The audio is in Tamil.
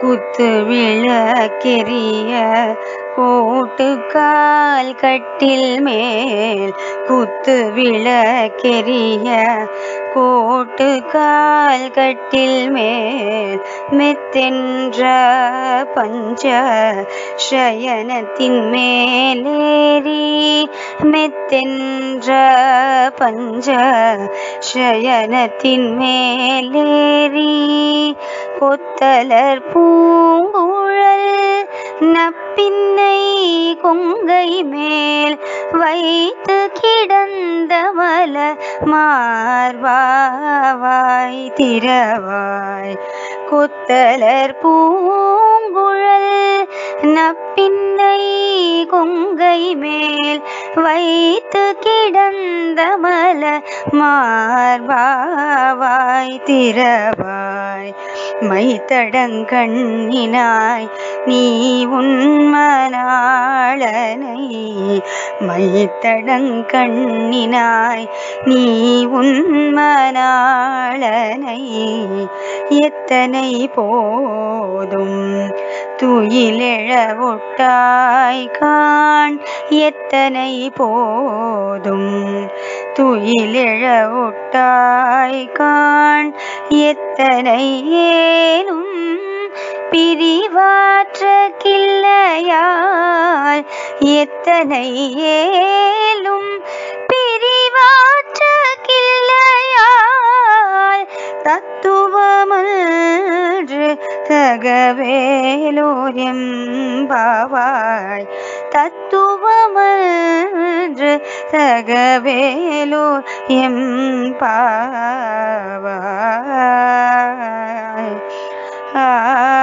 குத்து விளக்கெரிய கோட்டுக்கால் கட்டில் மேல் குத்து விளக்கெரிய கோட்டுக்கால் கட்டில் மேல் மெத்தென்ற பஞ்ச சயனத்தின் மேலேறி மெத்தென்ற பஞ்ச சயனத்தின் மேலேறி கொத்தலர் பூங்குழல் நப்பின்னை கொங்கை மேல் வைத்து கிடந்த மல மார்பாவாய் திரவாய் கொத்தலர் பூங்குழல் நப்பின்னை கொங்கை மேல் வைத்து கிடந்த மல மார்பாவாய் திரவாய் மைத்தடங்கண்ணினாய் நீ உன்மனாளனை மைத்தடங்கண்ணினாய் நீ உன்மனாளனை எத்தனை போதும் துயிலெழ ஒட்டாய் காண் எத்தனை போதும் துயிலெழ ஒட்டாய் காண் எத்தனை ஏலும் பிரிவாற்ற கிள்ளையால் எத்தனை ஏலும் பிரிவாற்ற கிள்ளையால் தத்துவமன்று தகவேலோரியம் பாவாய் தத்துவமன்று தகவேலோ எம் பாவாய் ஆ